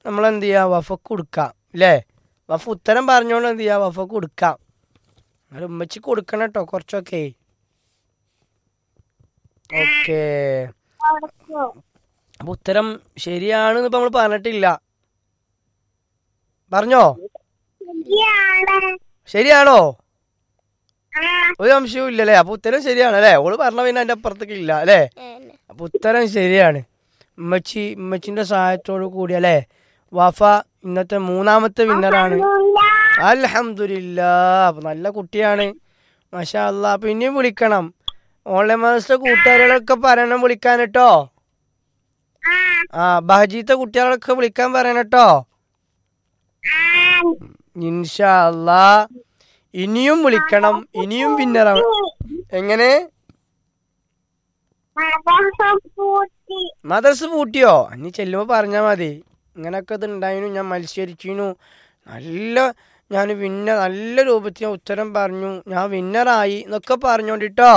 നമ്മൾ എന്ത് ചെയ്യുക വഫക്ക് കൊടുക്കാം അല്ലേ വഫ ഉത്തരം പറഞ്ഞോണ്ട് എന്ത് ചെയ്യുക വഫക്ക് കൊടുക്കാം അത് ഉമ്മച്ചിക്ക് കൊടുക്കണം കേട്ടോ കുറച്ചൊക്കെ ഓക്കെ അപ്പൊ ഉത്തരം ശരിയാണെന്ന് ഇപ്പൊ നമ്മൾ പറഞ്ഞിട്ടില്ല പറഞ്ഞോ ശരിയാണോ ഒരു സംശയവും ഇല്ലല്ലേ അപ്പൊ ഉത്തരം ശരിയാണ് അല്ലേ ഓള് പറഞ്ഞ പിന്നെ അതിന്റെ അപ്പുറത്തേക്ക് ഇല്ല അല്ലേ അപ്പൊ ഉത്തരം ശരിയാണ് ഉമ്മച്ചി ഉമ്മച്ചിന്റെ സഹായത്തോടു കൂടി അല്ലേ വഫ ഇന്നത്തെ മൂന്നാമത്തെ വിന്നറാണ് അൽഹംദുലില്ല അപ്പൊ നല്ല കുട്ടിയാണ് മാഷാ അല്ലാ അപ്പൊ ഇനിയും വിളിക്കണം ഓൺലൈൻ മാസ്റ്റർ കൂട്ടുകാരികളൊക്കെ പറയണം വിളിക്കാൻ കേട്ടോ ആ ബഹജീത്തെ കുട്ടികളൊക്കെ വിളിക്കാൻ പറയണം കേട്ടോ ഇൻഷാ അല്ലാ ഇനിയും വിളിക്കണം ഇനിയും വിന്നറാണ് എങ്ങനെ മദർസ് പൂട്ടിയോ നീ ചെല്ലുമ്പോ പറഞ്ഞാ മതി ഇങ്ങനൊക്കെ ഇത് ഉണ്ടായിരുന്നു ഞാൻ മത്സരിച്ചിരുന്നു നല്ല ഞാൻ വിന്ന നല്ല രൂപത്തിൽ ഉത്തരം പറഞ്ഞു ഞാൻ വിന്നറായി എന്നൊക്കെ പറഞ്ഞോണ്ടിട്ടോ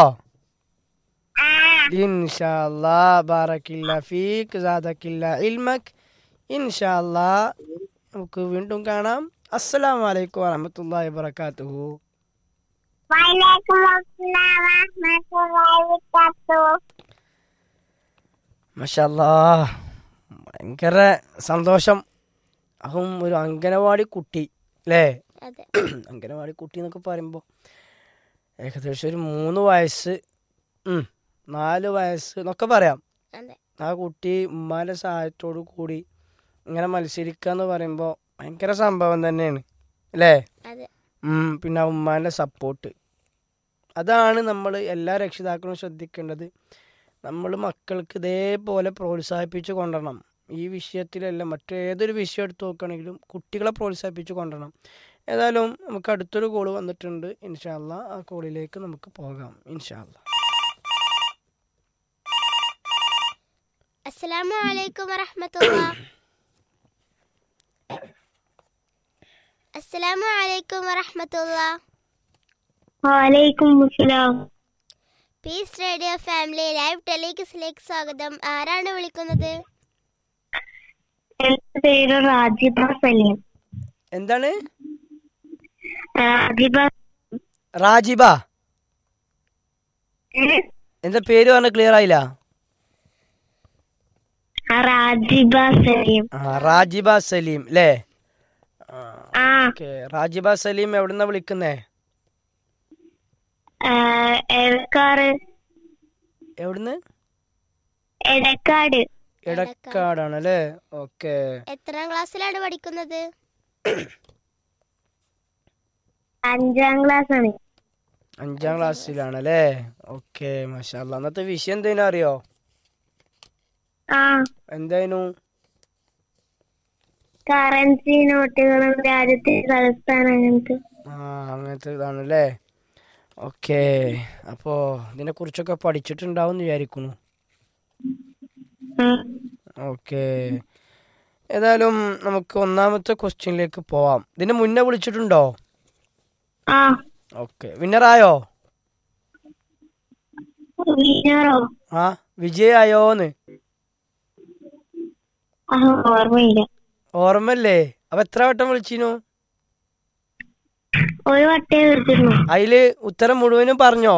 ഇൻഷാല്ലാ ബാറക്കില്ല ഫീക്ക് സാദക്കില്ല ഇൽമക് ഇൻഷാല്ലാ നമുക്ക് വീണ്ടും കാണാം അസ്സലാമു അലൈക്കും വറഹമത്തുള്ളാഹി വബറകാതുഹു മഷാല്ലാ ഭയങ്കര സന്തോഷം അതും ഒരു അംഗനവാടി കുട്ടി അല്ലേ അതെ അംഗനവാടി കുട്ടി എന്നൊക്കെ പറയുമ്പോൾ ഏകദേശം ഒരു മൂന്ന് വയസ്സ് ഉം, നാല് വയസ്സ് എന്നൊക്കെ പറയാം അതെ ആ കുട്ടി ഉമ്മാൻ്റെ സഹായത്തോടു കൂടി ഇങ്ങനെ മത്സരിക്കുക എന്ന് പറയുമ്പോൾ ഭയങ്കര സംഭവം തന്നെയാണ് അല്ലേ അതെ ഉം, പിന്നെ ആ ഉമ്മാൻ്റെ സപ്പോർട്ട് അതാണ് നമ്മൾ എല്ലാ രക്ഷിതാക്കളും ശ്രദ്ധിക്കേണ്ടത് നമ്മൾ മക്കൾക്ക് ഇതേപോലെ പ്രോത്സാഹിപ്പിച്ച് കൊണ്ടുവരണം ഈ വിഷയത്തിലല്ല മറ്റേതൊരു വിഷയം എടുത്ത് നോക്കുകയാണെങ്കിലും കുട്ടികളെ പ്രോത്സാഹിപ്പിച്ച് കൊണ്ടുവരണം ഏതായാലും നമുക്ക് അടുത്തൊരു കോള് വന്നിട്ടുണ്ട് ഇൻഷാല്ല ആ കോളിലേക്ക് നമുക്ക് പോകാം ഇൻഷാല്ല അസ്സലാമു അലൈക്കും വറഹ്മത്തുള്ളാ അസ്സലാമു അലൈക്കും വറഹ്മത്തുള്ളാ വാലൈക്കും അസ്സലാം പീസ് റേഡിയോ ഫാമിലി ലൈവ് ടെലിക്സിലേക്ക് സ്വാഗതം ആരാണ് വിളിക്കുന്നത് എന്റെ പേര് റാജിബ സലീം എന്താണ് റാജിബ റാജിബ എന്താ പേര് പറഞ്ഞ ക്ലിയർ ആയില്ല റാജിബ സലീം ആ റാജിബ സലീം അല്ലേ ആ ഓക്കെ റാജിബ സലീം എവിടുന്നാ വിളിക്കുന്നേ ആ, എടക്കാട് എവിടുന്ന് എടക്കാട് ഇടക്കാടാണ് അല്ലേ ഓക്കെ എത്രാം ക്ലാസ്സിലാണ് പഠിക്കുന്നത് അഞ്ചാം ക്ലാസ് ആണ് അഞ്ചാം ക്ലാസ്സിലാണ് അല്ലേ ഓക്കെ മാഷാല്ല അന്നത്തെ വിഷയം എന്തേനും അറിയോ ആ എന്തായിരുന്നു കറൻസി നോട്ടുകളും രാജ്യത്തെ തലസ്ഥാനം അങ്ങനത്തെ ആ അങ്ങനത്തെ ഇതാണ് അല്ലേ ഓക്കെ അപ്പോ ഇതിനെ കുറിച്ചൊക്കെ പഠിച്ചിട്ടുണ്ടാവും എന്ന് വിചാരിക്കുന്നു ഉം. ഓക്കെ ഏതായാലും നമുക്ക് ഒന്നാമത്തെ ക്വസ്റ്റ്യനിലേക്ക് പോവാം ഇതിന് മുന്നേ വിളിച്ചിട്ടുണ്ടോ ആ ഓക്കെ വിന്നറായോ വിനറോ ആ വിജയായോന്ന് ആ ഓർമ്മയില്ല ഓർമ്മല്ലേ അപ്പൊ എത്ര വട്ടം വിളിച്ചിനു ഒരു വട്ടേ വിളിച്ചിരുന്നു അതില് ഉത്തരം മുഴുവനും പറഞ്ഞോ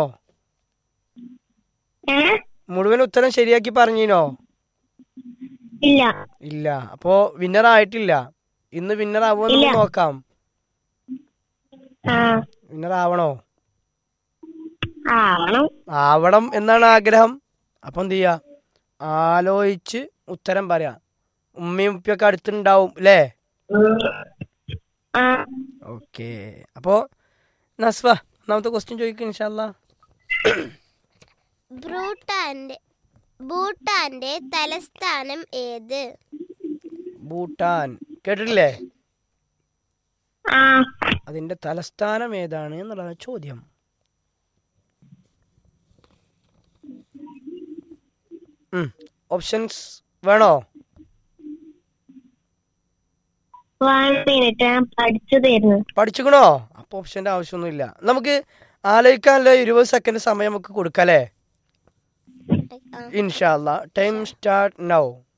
ഏ മുഴുവൻ ഉത്തരം ശരിയാക്കി പറഞ്ഞിനോ ഇല്ല ഇല്ല അപ്പോ വിന്നർ ആയിട്ടില്ല ഇന്ന് വിന്നർ ആവുമോ ഇല്ല. നോക്കാം ആ വിന്നർ ആവണോ ആവണം ആവണം എന്നാണ് ആഗ്രഹം അപ്പൊ എന്ത് ചെയ്യാ ആലോചിച്ച് ഉത്തരം പറയാം ഉമ്മയും ഉപ്പയൊക്കെ അടുത്തുണ്ടാവും അല്ലേ ആ ഓക്കെ അപ്പോ നസ്വ ഒന്നാമത്തെ ക്വസ്റ്റ്യൻ ചോദിക്കും ഇൻഷാല്ലാ ബ്രൂട്ടാന്റെ ഭൂട്ടാന്റെ തലസ്ഥാനം ഏത് ഭൂട്ടാൻ കേട്ടിട്ടില്ലേ ആ അതിന്റെ തലസ്ഥാനം ഏതാണ് എന്നുള്ളതാണ് ചോദ്യം ഓപ്ഷൻസ് വേണോ വൺ മിനിറ്റ് ഞാൻ പഠിച്ചു തരുന്നു പഠിച്ചുക്കണോ അപ്പൊ ഓപ്ഷന്റെ ആവശ്യമൊന്നുമില്ല നമുക്ക് ആലോചിക്കാനുള്ള ഇരുപത് സെക്കൻഡ് സമയം നമുക്ക് കൊടുക്കാം അല്ലേ ആ, ഇൻഷാല്ല ടൈം സ്റ്റാർട്ട് നൗ